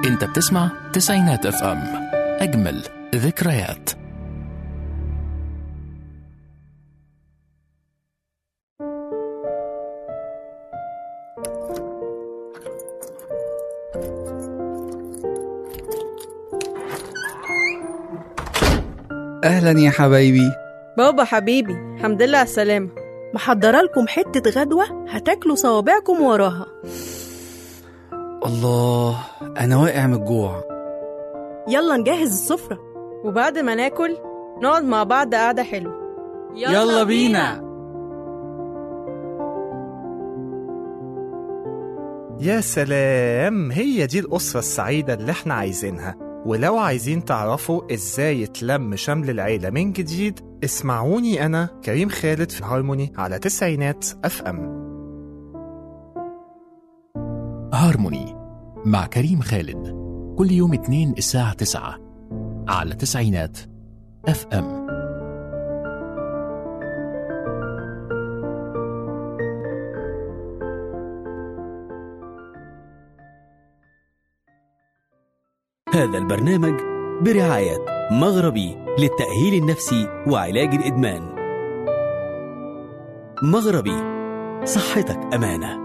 انت بتسمع تسعينات اف ام اجمل ذكريات أهلا يا حبايبي بابا حبيبي الحمد لله على السلامة محضرة لكم حتة غدوة هتاكلوا صوابعكم وراها الله أنا واقع من الجوع يلا نجهز السفرة وبعد ما ناكل نقعد مع بعض قعدة حلوة يا سلام هي دي الأسرة السعيدة اللي احنا عايزينها ولو عايزين تعرفوا ازاي يتلم شمل العيلة من جديد اسمعوني أنا كريم خالد في هارموني على تسعينات أف أم هارموني مع كريم خالد كل يوم اثنين الساعة تسعة على تسعينات اف ام هذا البرنامج برعاية مغربي للتأهيل النفسي وعلاج الإدمان. مغربي صحتك أمانة.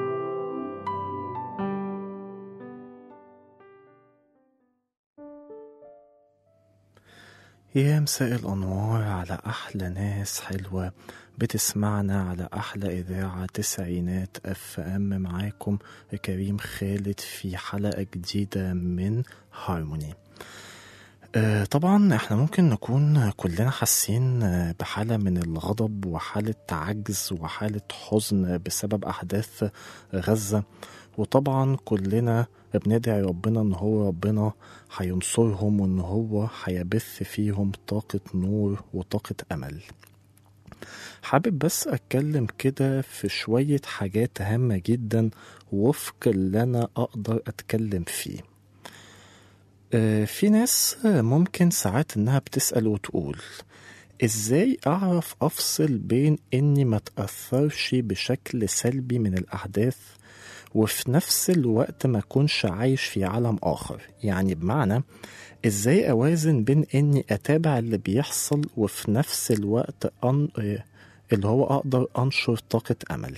يا مساء الأنوار على أحلى ناس حلوة بتسمعنا على أحلى إذاعة تسعينات أف أم معاكم كريم خالد في حلقة جديدة من هارموني آه، طبعا احنا ممكن نكون كلنا حاسين آه، بحالة من الغضب وحالة عجز وحالة حزن بسبب أحداث غزة وطبعا كلنا بندعي ربنا ان هو ربنا هينصرهم وان هو هيبث فيهم طاقة نور وطاقة أمل حابب بس أتكلم كده في شوية حاجات هامة جدا وفق اللي أنا أقدر أتكلم فيه آه، في ناس آه، ممكن ساعات إنها بتسأل وتقول إزاي أعرف أفصل بين إني ما تأثرش بشكل سلبي من الأحداث وفي نفس الوقت ما أكونش عايش في عالم آخر يعني بمعنى إزاي أوازن بين إني أتابع اللي بيحصل وفي نفس الوقت أن... آه، اللي هو أقدر أنشر طاقة أمل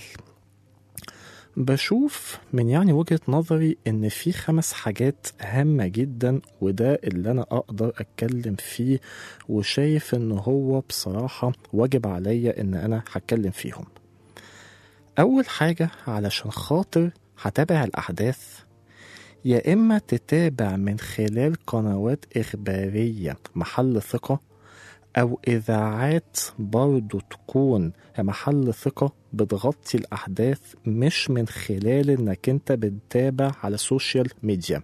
بشوف من يعني وجهة نظري إن في خمس حاجات هامة جدا وده اللي أنا أقدر أتكلم فيه وشايف إن هو بصراحة واجب عليا إن أنا هتكلم فيهم أول حاجة علشان خاطر هتابع الأحداث يا إما تتابع من خلال قنوات إخبارية محل ثقة أو إذاعات برضو تكون محل ثقة بتغطي الأحداث مش من خلال إنك أنت بتتابع على السوشيال ميديا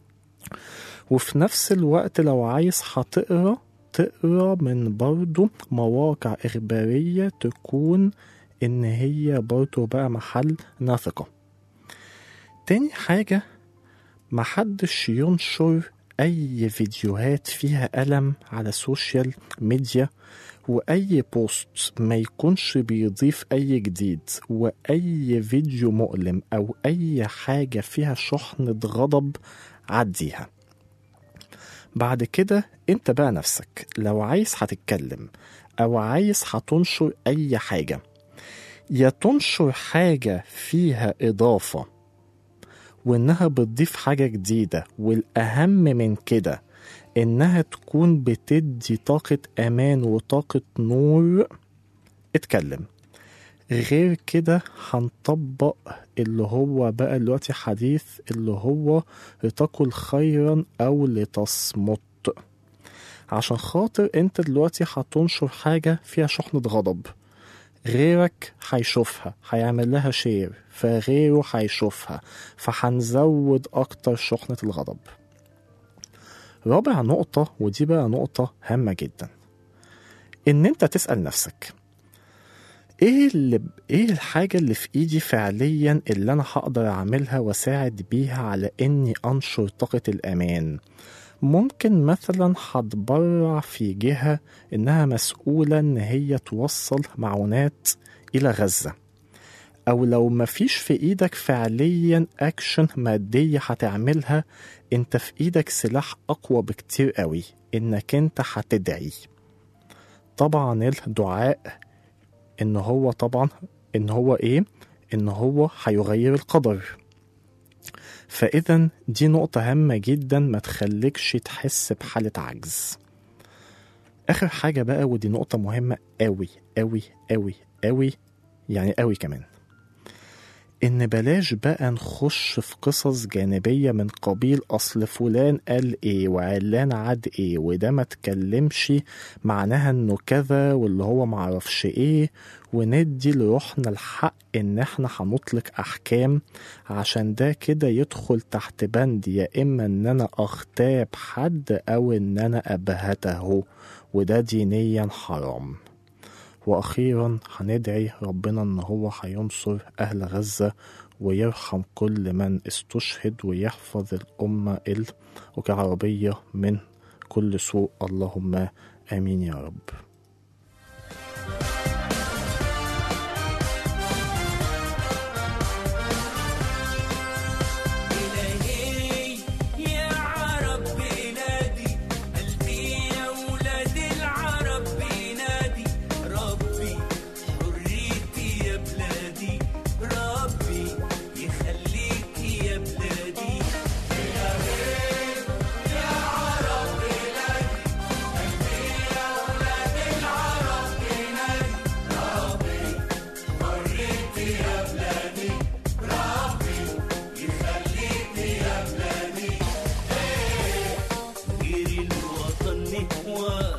وفي نفس الوقت لو عايز هتقرا تقرا من برضو مواقع إخبارية تكون إن هي برضو بقى محل نثقة تاني حاجة محدش ينشر أي فيديوهات فيها ألم على السوشيال ميديا وأي بوست ما يكونش بيضيف أي جديد وأي فيديو مؤلم أو أي حاجة فيها شحنة غضب عديها بعد كده انت بقى نفسك لو عايز هتتكلم أو عايز هتنشر أي حاجة يا تنشر حاجة فيها إضافة وإنها بتضيف حاجة جديدة والأهم من كده إنها تكون بتدي طاقة أمان وطاقة نور اتكلم غير كده هنطبق اللي هو بقى دلوقتي حديث اللي هو لتقل خيرا أو لتصمت عشان خاطر انت دلوقتي هتنشر حاجة فيها شحنة غضب غيرك هيشوفها هيعمل لها شير فغيره هيشوفها فهنزود أكتر شحنة الغضب رابع نقطة ودي بقى نقطة هامة جدا إن أنت تسأل نفسك إيه اللي إيه الحاجة اللي في إيدي فعليا اللي أنا هقدر أعملها وأساعد بيها على إني أنشر طاقة الأمان ممكن مثلا هتبرع في جهة إنها مسؤولة إن هي توصل معونات إلى غزة او لو مفيش في ايدك فعليا اكشن مادية هتعملها انت في ايدك سلاح اقوى بكتير قوي انك انت هتدعي طبعا الدعاء ان هو طبعا ان هو ايه ان هو هيغير القدر فاذا دي نقطة هامة جدا ما تخليكش تحس بحالة عجز اخر حاجة بقى ودي نقطة مهمة قوي قوي قوي قوي يعني قوي كمان ان بلاش بقى نخش في قصص جانبية من قبيل اصل فلان قال ايه وعلان عاد ايه وده ما تكلمش معناها انه كذا واللي هو معرفش ايه وندي لروحنا الحق ان احنا هنطلق احكام عشان ده كده يدخل تحت بند يا اما ان انا اغتاب حد او ان انا ابهته وده دينيا حرام واخيرا هندعي ربنا ان هو هينصر اهل غزة ويرحم كل من استشهد ويحفظ الامة العربية من كل سوء اللهم امين يا رب إلهي يا عرب بلادي قلبي يا ولاد العرب بينادي ربي حريتي يا بلادي ربي يخليكي يا بلادي غير الوطن نهوى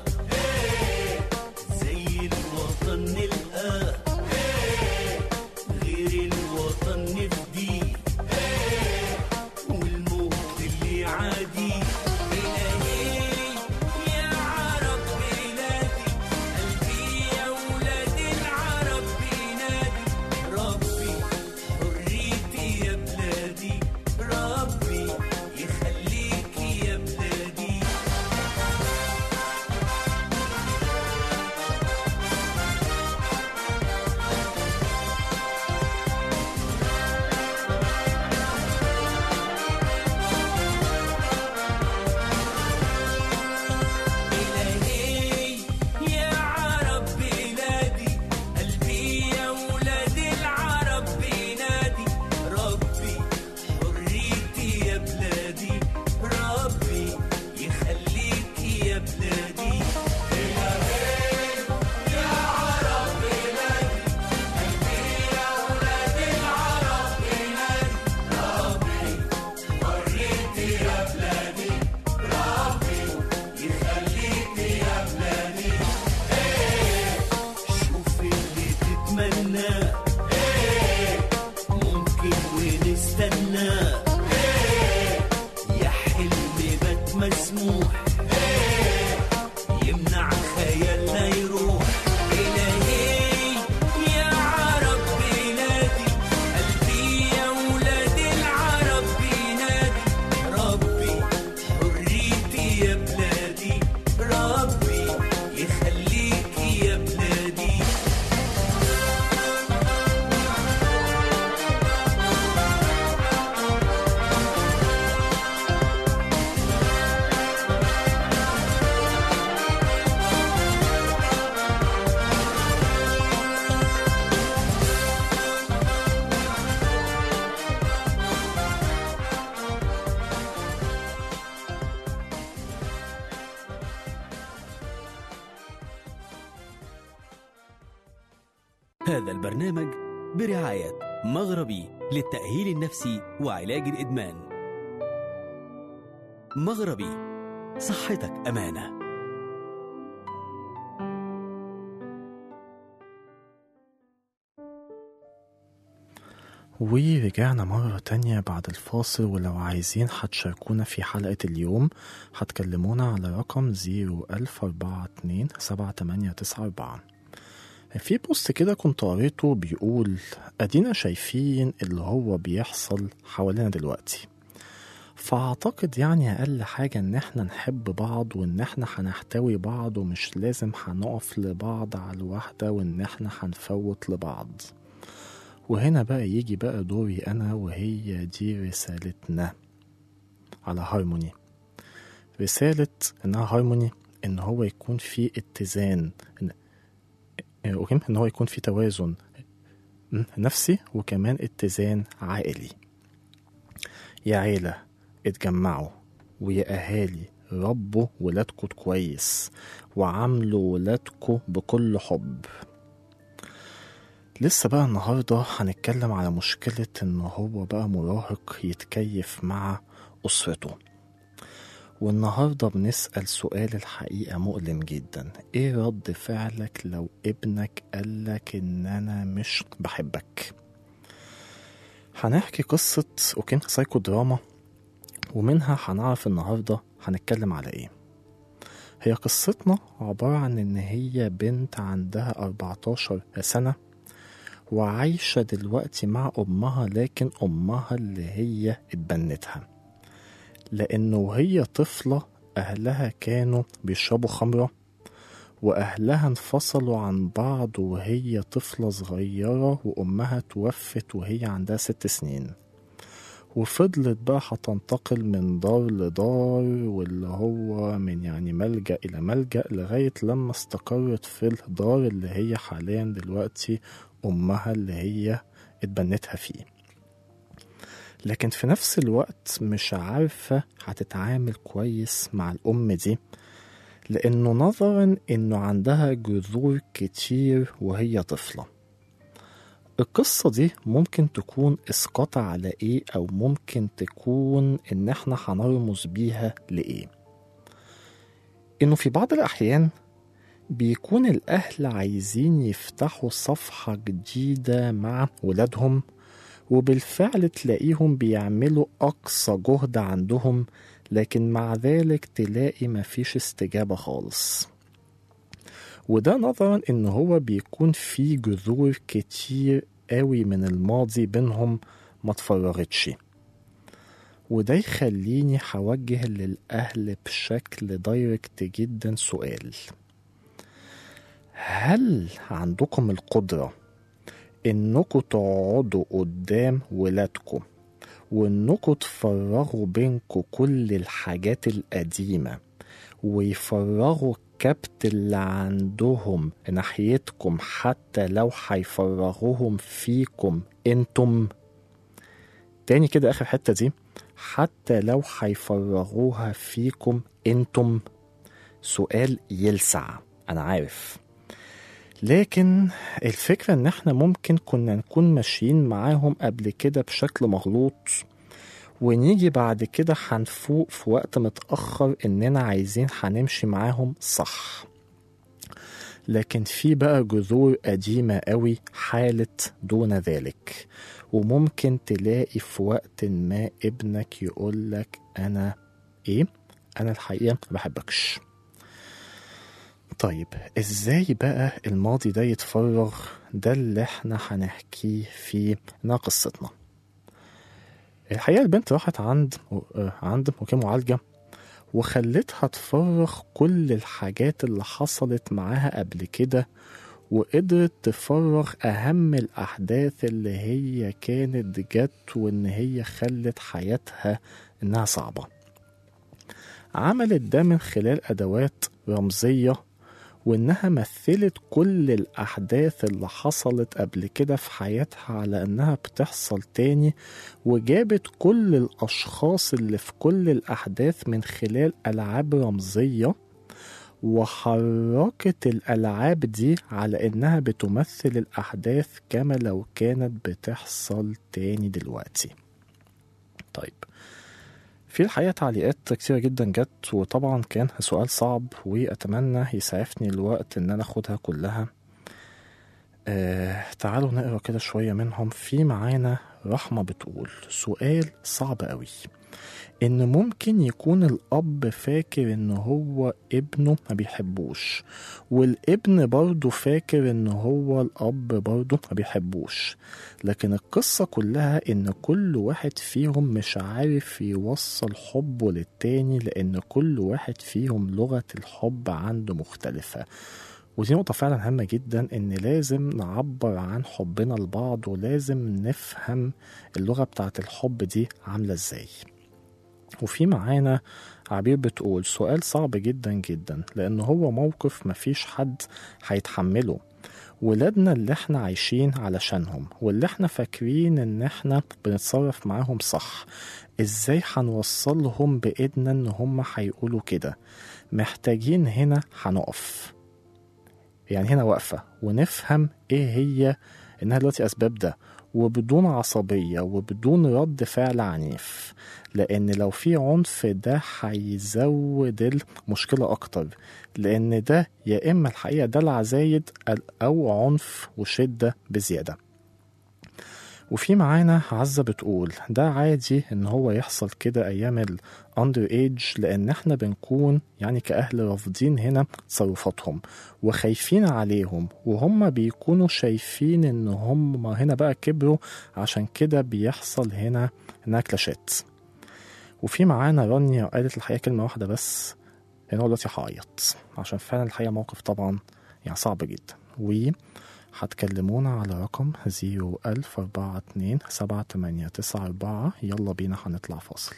زي الوطن نلقى غير الوطن نفدي والموت اللي عادي إلهي يا عرب بلادي قلبي يا ولاد العرب بينادي ربي حريتي يا بلادي ربي يخليكي يا بلادي إلهي يا عرب بلادي قلبي يا ولاد العرب بينادي ربي حريتي يا بلادي ربي يخليكي يا بلادي شوف اللي تتمنى ممكن ونستنى يا حلم بات مسموح يمنع خيالنا يروح إلهي يا عرب بلادي قلبي يا ولاد العرب بينادي ربي حريتي يا بلادي ربي يخليكي يا بلادي هذا البرنامج برعاية مغربي للتأهيل النفسي وعلاج الإدمان مغربي صحتك أمانة ورجعنا مرة تانية بعد الفاصل ولو عايزين هتشاركونا في حلقة اليوم هتكلمونا على رقم 01042 7894 في بوست كده كنت قريته بيقول أدينا شايفين اللي هو بيحصل حوالينا دلوقتي فأعتقد يعني أقل حاجة إن إحنا نحب بعض وإن إحنا هنحتوي بعض ومش لازم هنقف لبعض على الواحدة وإن إحنا هنفوت لبعض وهنا بقى يجي بقى دوري أنا وهي دي رسالتنا على هارموني رسالة إنها هارموني إن هو يكون في اتزان إن آه، أوكي إن هو يكون في توازن م، نفسي وكمان اتزان عائلي يا عيلة اتجمعوا ويا أهالي ربوا ولادكم كويس وعاملوا ولادكم بكل حب لسه بقى النهاردة هنتكلم على مشكلة إن هو بقى مراهق يتكيف مع أسرته والنهاردة بنسأل سؤال الحقيقة مؤلم جدا ايه رد فعلك لو ابنك قالك ان انا مش بحبك هنحكي قصة اوكي سايكو دراما ومنها هنعرف النهاردة هنتكلم على ايه هي قصتنا عبارة عن ان هي بنت عندها 14 سنة وعايشة دلوقتي مع أمها لكن أمها اللي هي اتبنتها لأنه وهي طفلة أهلها كانوا بيشربوا خمرة وأهلها انفصلوا عن بعض وهي طفلة صغيرة وأمها توفت وهي عندها ست سنين وفضلت بقى هتنتقل من دار لدار واللي هو من يعني ملجأ إلى ملجأ لغاية لما استقرت في الدار اللي هي حاليا دلوقتي أمها اللي هي اتبنتها فيه لكن في نفس الوقت مش عارفة هتتعامل كويس مع الأم دي لأنه نظرا إنه عندها جذور كتير وهي طفلة القصة دي ممكن تكون إسقاط على إيه أو ممكن تكون إن إحنا هنرمز بيها لإيه إنه في بعض الأحيان بيكون الأهل عايزين يفتحوا صفحة جديدة مع ولادهم وبالفعل تلاقيهم بيعملوا أقصى جهد عندهم لكن مع ذلك تلاقي مفيش استجابة خالص وده نظرا ان هو بيكون في جذور كتير قوي من الماضي بينهم ما اتفرغتش وده يخليني هوجه للأهل بشكل دايركت جدا سؤال هل عندكم القدرة انكم تقعدوا قدام ولادكم وانكم تفرغوا بينكم كل الحاجات القديمة ويفرغوا الكبت اللي عندهم ناحيتكم حتى لو هيفرغوهم فيكم انتم تاني كده اخر حتة دي حتى لو هيفرغوها فيكم انتم سؤال يلسع انا عارف لكن الفكرة ان احنا ممكن كنا نكون ماشيين معاهم قبل كده بشكل مغلوط ونيجي بعد كده هنفوق في وقت متأخر اننا عايزين هنمشي معاهم صح لكن في بقى جذور قديمة قوي حالت دون ذلك وممكن تلاقي في وقت ما ابنك يقولك انا ايه انا الحقيقة ما بحبكش طيب ازاي بقى الماضي ده يتفرغ ده اللي احنا هنحكيه في قصتنا الحقيقة البنت راحت عند عند مكان معالجة وخلتها تفرغ كل الحاجات اللي حصلت معاها قبل كده وقدرت تفرغ أهم الأحداث اللي هي كانت جت وإن هي خلت حياتها إنها صعبة عملت ده من خلال أدوات رمزية وإنها مثلت كل الأحداث اللي حصلت قبل كده في حياتها على إنها بتحصل تاني وجابت كل الأشخاص اللي في كل الأحداث من خلال ألعاب رمزية وحركت الألعاب دي على إنها بتمثل الأحداث كما لو كانت بتحصل تاني دلوقتي طيب في الحقيقة تعليقات كتيرة جدا جت وطبعا كان سؤال صعب وأتمنى يسعفني الوقت إن أنا أخدها كلها آه تعالوا نقرا كده شوية منهم في معانا رحمة بتقول سؤال صعب قوي إن ممكن يكون الأب فاكر إن هو ابنه ما بيحبوش والابن برضه فاكر إن هو الأب برضه ما بيحبوش لكن القصة كلها إن كل واحد فيهم مش عارف يوصل حبه للتاني لأن كل واحد فيهم لغة الحب عنده مختلفة ودي نقطة فعلا هامة جدا إن لازم نعبر عن حبنا لبعض ولازم نفهم اللغة بتاعت الحب دي عاملة إزاي وفي معانا عبير بتقول سؤال صعب جدا جدا لأن هو موقف مفيش حد هيتحمله ولادنا اللي احنا عايشين علشانهم واللي احنا فاكرين ان احنا بنتصرف معاهم صح ازاي هنوصلهم بإيدنا ان هم هيقولوا كده محتاجين هنا هنقف يعني هنا واقفة ونفهم ايه هي انها دلوقتي اسباب ده وبدون عصبية وبدون رد فعل عنيف لان لو في عنف ده هيزود المشكلة اكتر لان ده يا اما الحقيقة دلع زايد او عنف وشدة بزيادة وفي معانا عزة بتقول ده عادي ان هو يحصل كده ايام الاندر ايج لان احنا بنكون يعني كاهل رافضين هنا تصرفاتهم وخايفين عليهم وهم بيكونوا شايفين ان هم هنا بقى كبروا عشان كده بيحصل هنا انها كلاشات وفي معانا رانيا قالت الحقيقة كلمة واحدة بس ان هو دلوقتي هعيط عشان فعلا الحقيقة موقف طبعا يعني صعب جدا و هتكلمونا على رقم زيرو ألف أربعة اتنين سبعة تمانية تسعة أربعة يلا بينا هنطلع فاصل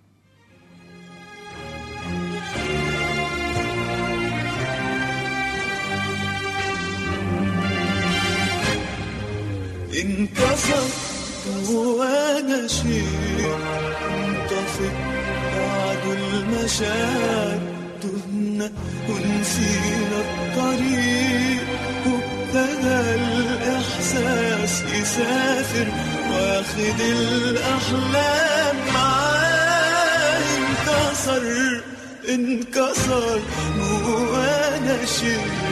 انكسر وانا شيء منطفئ بعد المشاعر تهنا ونسينا الطريق وابتدى الاحساس يسافر واخد الاحلام معاه انكسر انكسر جوانا شيء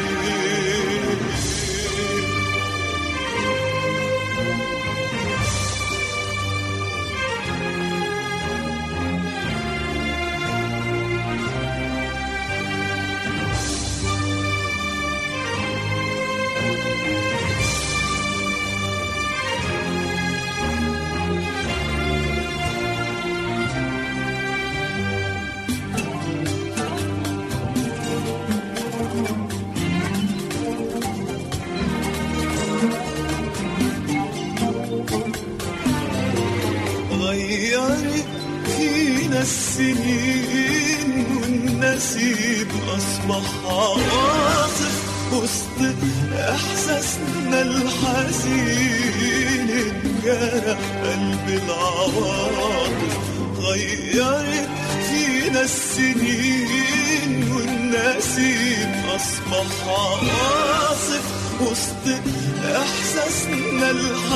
غيرت فينا السنين والنسيب أصبح عواصف وسط إحساسنا الحزين انجرح قلب العواطف غيرت فينا السنين والنسيم أصبح عواصف وسط إحساسنا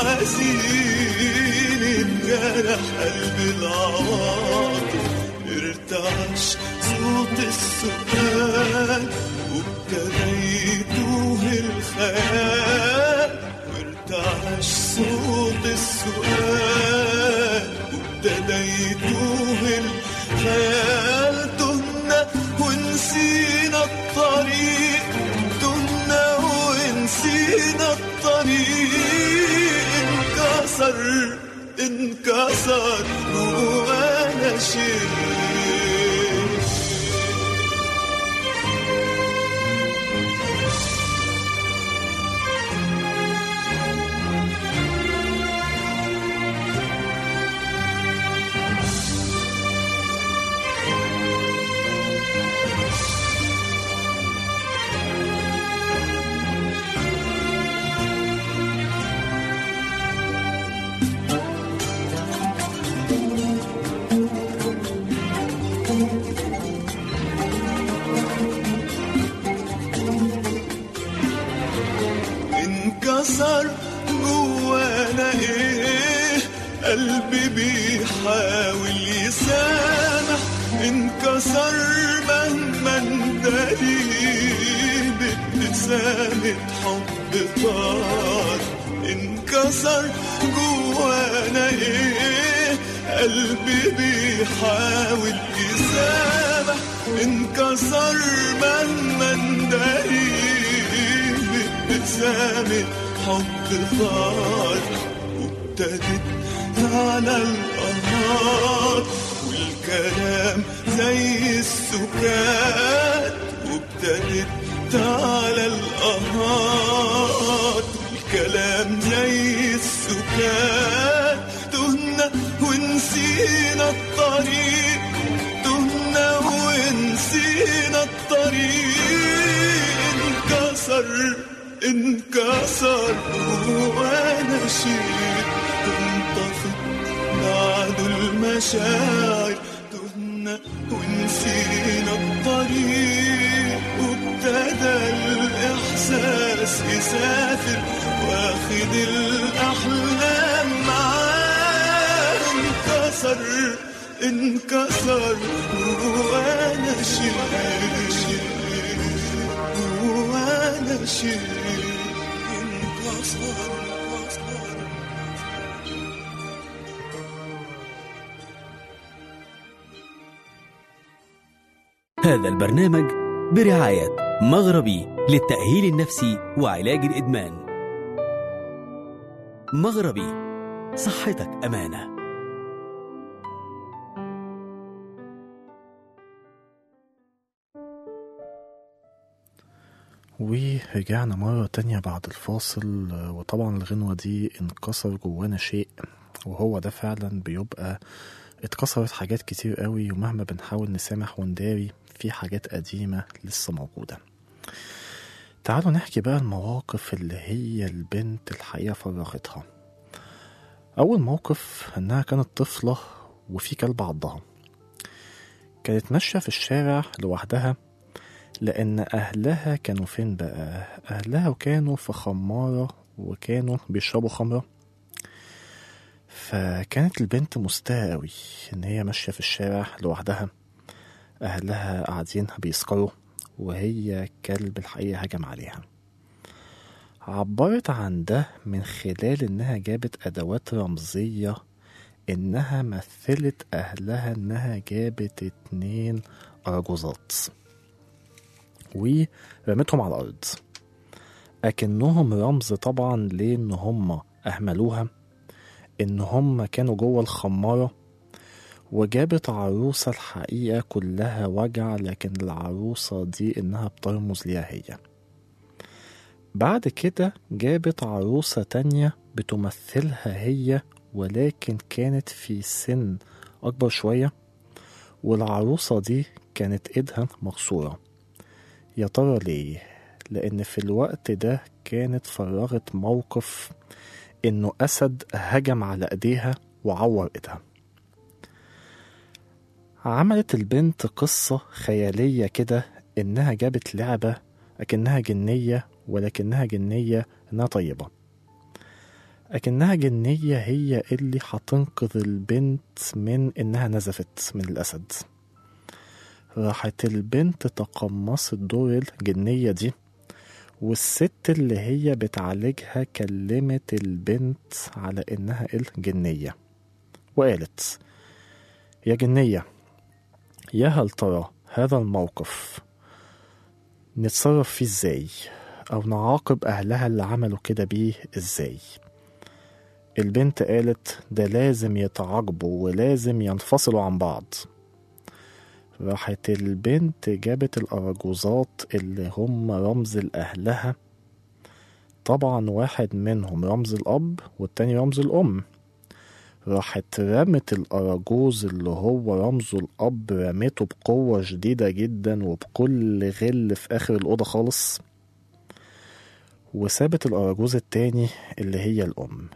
الحزين انجرح قلب العواطف ارتعش صوت السؤال وابتدى يتوه الخيال وارتعش صوت السؤال وابتدى يتوه الخيال تهنا ونسينا الطريق تهنا ونسينا الطريق انكسر انكسر جوانا شيء انكسر جوانا ايه قلبي بيحاول يسامح انكسر مهما نداري بابتسامة حب طار انكسر جوانا ايه قلبي بيحاول يسامح انكسر مهما نداري بابتسامة حب ثار وابتدت على الأنهار والكلام زي السكات وابتدت على القهار الكلام زي السكات تهنا ونسينا الطريق تهنا ونسينا الطريق انكسر انكسر وانا شيء تنطفئ بعد المشاعر تهنا ونسينا الطريق وابتدى الإحساس يسافر واخد الأحلام معاه انكسر انكسر وانا شيء وانا شيء انكسر انكسر هذا البرنامج برعاية مغربي للتأهيل النفسي وعلاج الإدمان مغربي صحتك أمانة ورجعنا مرة تانية بعد الفاصل آه، وطبعا الغنوة دي انكسر جوانا شيء وهو ده فعلا بيبقى اتكسرت حاجات كتير قوي ومهما بنحاول نسامح ونداري في حاجات قديمة لسه موجودة تعالوا نحكي بقى المواقف اللي هي البنت الحقيقة فرغتها أول موقف إنها كانت طفلة وفي كلب عضها كانت ماشية في الشارع لوحدها لأن أهلها كانوا فين بقى؟ أهلها كانوا في خمارة وكانوا بيشربوا خمرة فكانت البنت مستاءة أوي إن هي ماشية في الشارع لوحدها أهلها قاعدين بيسكروا وهي كلب الحقيقة هجم عليها عبرت عن ده من خلال إنها جابت أدوات رمزية إنها مثلت أهلها إنها جابت اتنين أرجوزات ورمتهم على الأرض أكنهم رمز طبعا لأن هم أهملوها إن هم كانوا جوه الخمارة وجابت عروسة الحقيقة كلها وجع لكن العروسة دي إنها بترمز ليها هي بعد كده جابت عروسة تانية بتمثلها هي ولكن كانت في سن أكبر شوية والعروسة دي كانت إيدها مكسورة يا ترى ليه؟ لأن في الوقت ده كانت فرغت موقف إنه أسد هجم على إيديها وعور إيدها عملت البنت قصة خيالية كده إنها جابت لعبة أكنها جنية ولكنها جنية إنها طيبة أكنها جنية هي اللي هتنقذ البنت من إنها نزفت من الأسد راحت البنت تقمصت دور الجنية دي والست اللي هي بتعالجها كلمت البنت على إنها الجنية وقالت يا جنية يا هل ترى هذا الموقف نتصرف فيه ازاي أو نعاقب أهلها اللي عملوا كده بيه ازاي البنت قالت ده لازم يتعاقبوا ولازم ينفصلوا عن بعض راحت البنت جابت الأرجوزات اللي هم رمز لأهلها طبعا واحد منهم رمز الأب والتاني رمز الأم راحت رمت الأراجوز اللي هو رمزه الأب رمته بقوة شديدة جدا وبكل غل في آخر الأوضة خالص وسابت الأراجوز التاني اللي هي الأم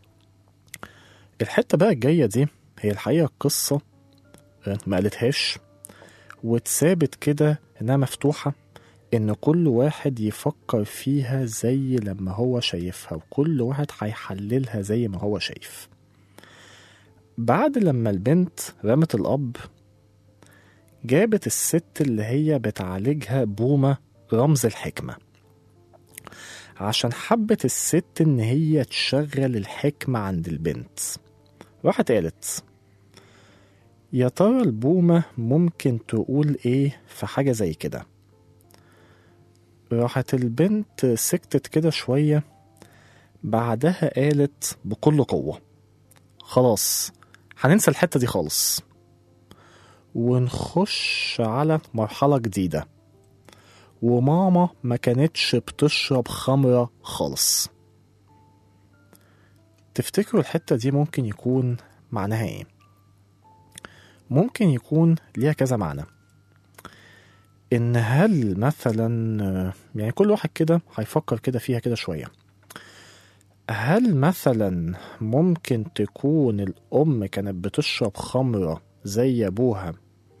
الحتة بقى الجاية دي هي الحقيقة القصة ما قالتهاش واتسابت كده إنها مفتوحة إن كل واحد يفكر فيها زي لما هو شايفها وكل واحد هيحللها زي ما هو شايف بعد لما البنت رمت الأب جابت الست اللي هي بتعالجها بومة رمز الحكمة عشان حبت الست إن هي تشغل الحكمة عند البنت راحت قالت يا ترى البومة ممكن تقول إيه في حاجة زي كده راحت البنت سكتت كده شوية بعدها قالت بكل قوة خلاص هننسى الحتة دي خالص ونخش على مرحلة جديدة وماما ما كانتش بتشرب خمرة خالص تفتكروا الحتة دي ممكن يكون معناها ايه؟ ممكن يكون ليها كذا معنى ان هل مثلا آه، يعني كل واحد كده هيفكر كده فيها كده شوية هل مثلا ممكن تكون الأم كانت بتشرب خمرة زي أبوها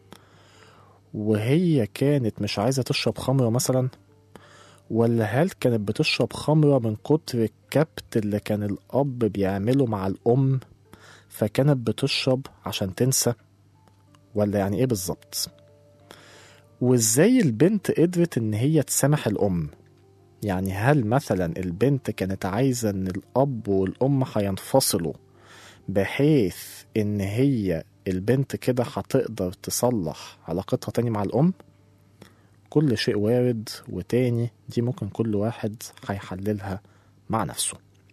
وهي كانت مش عايزة تشرب خمرة مثلا ولا هل كانت بتشرب خمرة من كتر الكبت اللي كان الأب بيعمله مع الأم فكانت بتشرب عشان تنسى ولا يعني إيه بالظبط وإزاي البنت قدرت إن هي تسامح الأم يعني هل مثلا البنت كانت عايزة إن الأب والأم هينفصلوا بحيث إن هي البنت كده هتقدر تصلح علاقتها تاني مع الأم كل شيء وارد وتاني دي ممكن كل واحد هيحللها مع نفسه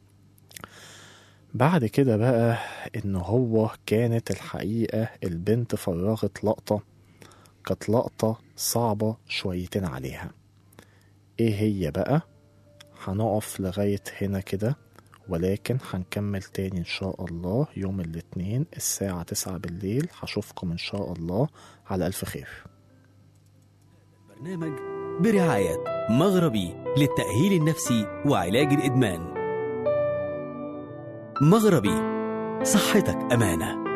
بعد كده بقى إن هو كانت الحقيقة البنت فرغت لقطة كانت لقطة صعبة شويتين عليها ايه هي بقى هنقف لغاية هنا كده ولكن هنكمل تاني ان شاء الله يوم الاثنين الساعة تسعة بالليل هشوفكم ان شاء الله على الف خير برنامج برعاية مغربي للتأهيل النفسي وعلاج الإدمان مغربي صحتك أمانة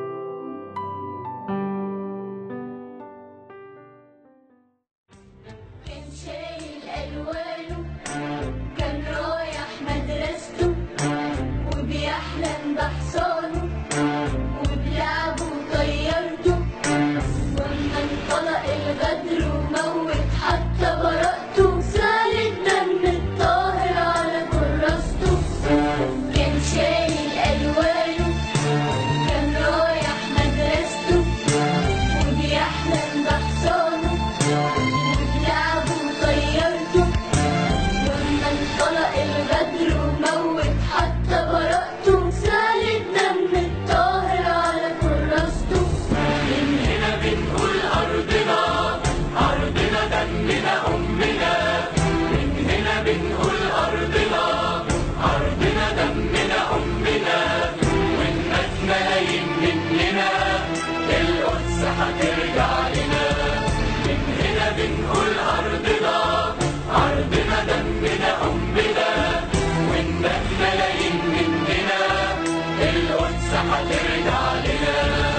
كان شايل ألوانه كان رايح مدرسته وبيحلم بحصانه وبلعبه وطيرته وأما انطلق الغدر وموت حتى براءته سال الدم الطاهر على كراسته كان شايل ألوانه كان رايح مدرسته وبيحلم بحصانه لعبه وطيرته لما انطلق الغدر وموت حتى براءته سال الدم الطاهر على كراسته من هنا بنقول أرضنا أرضنا دمنا أمنا من هنا بنقول أرضنا أرضنا دمنا أمنا والناس ملايين مننا القدس هترجع لنا من هنا بنقول أرضنا أرضنا دمنا أمنا والناس ملايين مننا القدس هترجع لنا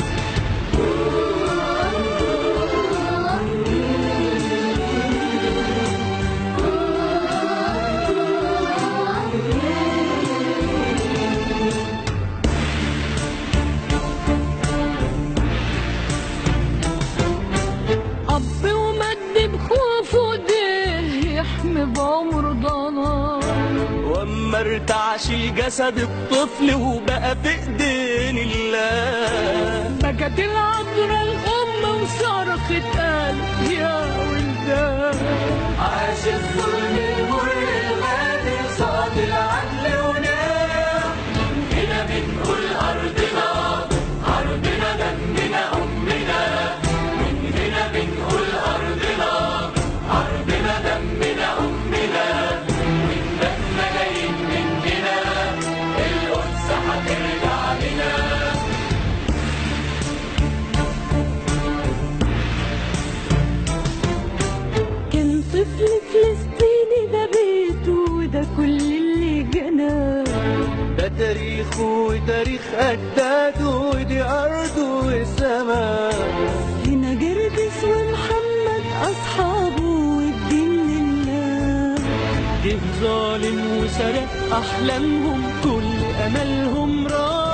أب ومد بخوفه ده يحمي بعمر ضنا واما ارتعش الجسد الطفل وبقى في ايدين الله بكت العذراء الأم وصرخت قال يا ولدان عاش الظلم المر الغادر صاد العدل ونام هنا بنقول أرضنا أرضنا دمنا أمنا من هنا بنقول أرضنا أرضنا دمنا أمنا والناس ملايين مننا القدس هترجع لنا كان طفل فلسطيني ده بيته وده كل اللي جناه ده تاريخه وتاريخ أجداده ودي أرضه وسماه هنا جرجس ومحمد أصحابه والدين لله جه ظالم وسرق أحلامهم كل أملهم راح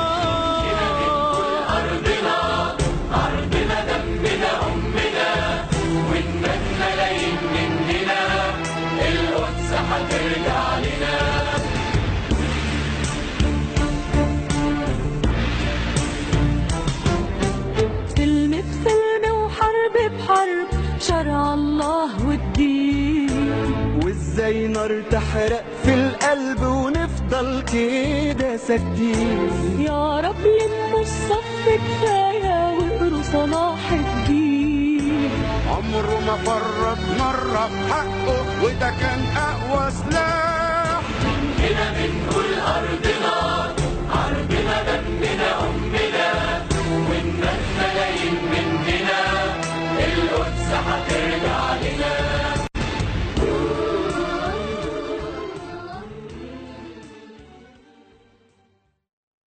أرضنا أرضنا دمنا أمنا والناس ملايين مننا القدس هترجع لنا سلم بسلم وحرب بحرب شرع الله والدين وازاي نار تحرق في القلب ونفضل كده ساكتين يا رب لموا الصف كفاية واقروا صلاح الدين عمره ما فرط مرة في حقه وده كان أقوى سلاح هنا بنقول أرضنا أرضنا ده